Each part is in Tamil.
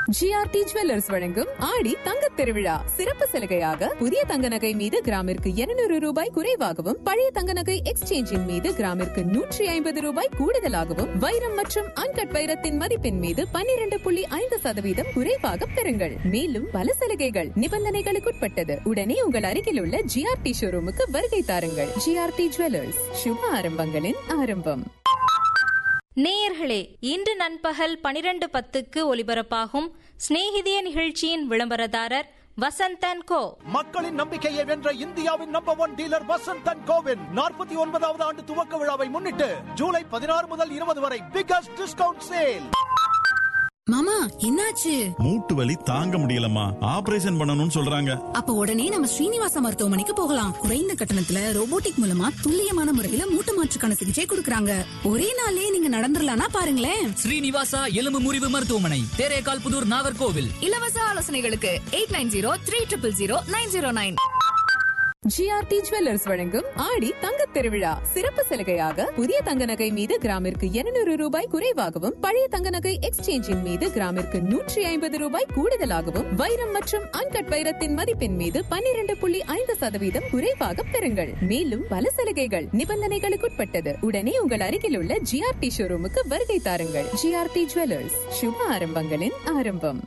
ஜிஆர்டி ஜுவல்லர்ஸ் வழங்கும் ஆடி தங்கத் திருவிழா சிறப்பு சலுகையாக புதிய தங்க நகை மீது கிராமிற்கு 200 ரூபாய் குறைவாகவும் பழைய தங்க நகை எக்ஸ்சேஞ்சின் மீது கிராமிற்கு நூற்றி ஐம்பது ரூபாய் கூடுதலாகவும் வைரம் மற்றும் அன்கட் வைரத்தின் மதிப்பின் மீது 12.5% புள்ளி ஐந்து சதவீதம் குறைவாக பெறுங்கள் மேலும் பல சலுகைகள் நிபந்தனைகளுக்குட்பட்டது உடனே உங்கள் அருகில் உள்ள ஜிஆர்டி ஷோரூமுக்கு வருகை தாருங்கள் ஜிஆர்டி ஜுவல்லர்ஸ் சுப ஆரம்பங்களின் ஆரம்பம் நேயர்களே இன்று நண்பகல் பனிரெண்டு பத்துக்கு ஒலிபரப்பாகும் சிநேகிதிய நிகழ்ச்சியின் விளம்பரதாரர் வசந்தன் கோ மக்களின் நம்பிக்கையை வென்ற இந்தியாவின் நம்பர் ஒன் டீலர் வசந்தன் கோவின் நாற்பத்தி ஒன்பதாவது ஆண்டு துவக்க விழாவை முன்னிட்டு ஜூலை பதினாறு முதல் இருபது வரை பிகஸ்ட் டிஸ்கவுண்ட் சேல் மாமா என்னாச்சு மூட்டு வலி தாங்க முடியலம்மா ஆபரேஷன் பண்ணணும்னு சொல்றாங்க அப்ப உடனே நம்ம ஸ்ரீனிவாச மருத்துவமனைக்கு போகலாம் குறைந்த கட்டணத்துல ரோபோட்டிக் மூலமா துல்லியமான முறையில மூட்டு மாற்றுக்கான சிகிச்சை கொடுக்கறாங்க ஒரே நாளே நீங்க நடந்துடலாம்னா பாருங்களேன் ஸ்ரீனிவாசா எலும்பு முறிவு மருத்துவமனை தேரேகால் புதூர் நாகர்கோவில் இலவச ஆலோசனைகளுக்கு eight nine zero three triple zero nine zero nine GRT jewellers வழங்கும் ஆடி தங்கத் திருவிழா சிறப்பு சலுகையாக புதிய தங்க நகை மீது கிராமிற்கு 200 ரூபாய் குறைவாகவும் பழைய தங்க நகை எக்ஸ்சேஞ்சின் மீது கிராமிற்கு நூற்றி ஐம்பது ரூபாய் கூடுதலாகவும் வைரம் மற்றும் அன்கட் வைரத்தின் மதிப்பின் மீது 12.5% புள்ளி ஐந்து சதவீதம் குறைவாக பெறுங்கள் மேலும் பல சலுகைகள் நிபந்தனைகளுக்குட்பட்டது உடனே உங்கள் அருகில் உள்ள ஜிஆர்டி ஷோரூமுக்கு வருகை தாருங்கள் ஜிஆர்டி ஜுவல்லர்ஸ் சுப ஆரம்பங்களின் ஆரம்பம்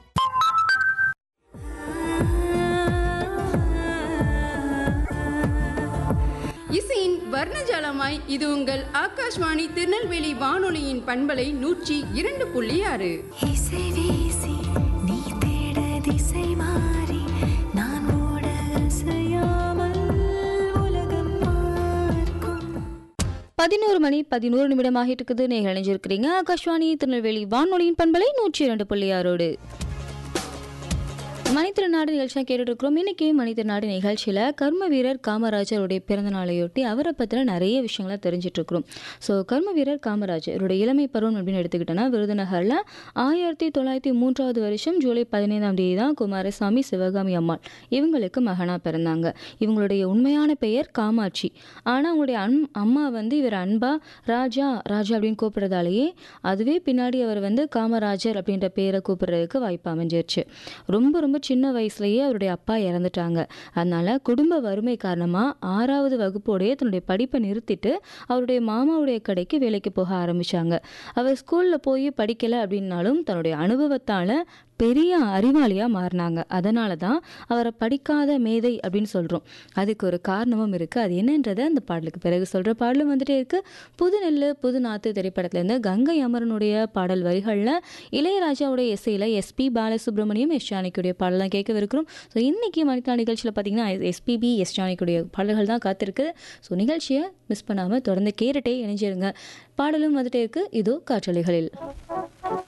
இசையின் வர்ணஜாலமாய் இது உங்கள் ஆகாஷ்வாணி திருநெல்வேலி வானொலியின் பண்பலை நூற்றி இரண்டு புள்ளி ஆறு இசை வீசி நீ தேட திசை மாறி நான் ஓட அசையாமல் உலகம் பார்க்கும் பதினோரு மணி பதினோரு நிமிடமாகிட்டு இருக்குது நீங்கள் இணைஞ்சிருக்கிறீங்க ஆகாஷ்வாணி திருநெல்வேலி வானொலியின் பண்பலை நூற்றி இரண்டு புள்ளி ஆறோடு மணித்திருநாடு நிகழ்ச்சியாக கேட்டுட்டு இருக்கிறோம் இன்னைக்கு மணித்திருநாடு நிகழ்ச்சியில் கர்ம வீரர் காமராஜருடைய பிறந்த நாளையொட்டி அவரை பற்றின நிறைய விஷயங்களை தெரிஞ்சிட்டு இருக்கிறோம் ஸோ கர்ம வீரர் காமராஜர் இவருடைய இளமை பருவம் அப்படின்னு எடுத்துக்கிட்டோன்னா விருதுநகரில் ஆயிரத்தி தொள்ளாயிரத்தி மூன்றாவது வருஷம் ஜூலை பதினைந்தாம் தேதி தான் குமாரசாமி சிவகாமி அம்மாள் இவங்களுக்கு மகனாக பிறந்தாங்க இவங்களுடைய உண்மையான பெயர் காமாட்சி ஆனால் அவங்களுடைய அன் அம்மா வந்து இவர் அன்பா ராஜா ராஜா அப்படின்னு கூப்பிட்றதாலேயே அதுவே பின்னாடி அவர் வந்து காமராஜர் அப்படின்ற பேரை கூப்பிடுறதுக்கு வாய்ப்பு அமைஞ்சிருச்சு ரொம்ப ரொம்ப சின்ன வயசுலயே அவருடைய அப்பா இறந்துட்டாங்க அதனால குடும்ப வறுமை காரணமாக ஆறாவது வகுப்போடைய தன்னுடைய படிப்பை நிறுத்திட்டு அவருடைய மாமாவுடைய கடைக்கு வேலைக்கு போக ஆரம்பிச்சாங்க அவர் ஸ்கூலில் போய் படிக்கலை அப்படின்னாலும் தன்னுடைய அனுபவத்தால் பெரிய அறிவாளியாக மாறினாங்க அதனால தான் அவரை படிக்காத மேதை அப்படின்னு சொல்கிறோம் அதுக்கு ஒரு காரணமும் இருக்குது அது என்னன்றதை அந்த பாடலுக்கு பிறகு சொல்கிற பாடலும் வந்துட்டே இருக்கு புது நெல்லு புது நாத்து திரைப்படத்துலேருந்து கங்கை அமரனுடைய பாடல் வரிகளில் இளையராஜாவுடைய இசையில் எஸ்பி பாலசுப்ரமணியம் எஸ் ஜானகியுடைய பாடலாம் கேட்கவிருக்கிறோம் ஸோ இன்றைக்கி மணிக்கா நிகழ்ச்சியில் பார்த்தீங்கன்னா எஸ்பிபி எஸ் ஜானகியுடைய பாடல்கள் தான் காத்திருக்கு ஸோ நிகழ்ச்சியை மிஸ் பண்ணாமல் தொடர்ந்து கேட்டுட்டே இணைஞ்சிருங்க பாடலும் வந்துட்டே இருக்கு இதோ காற்றலைகளில்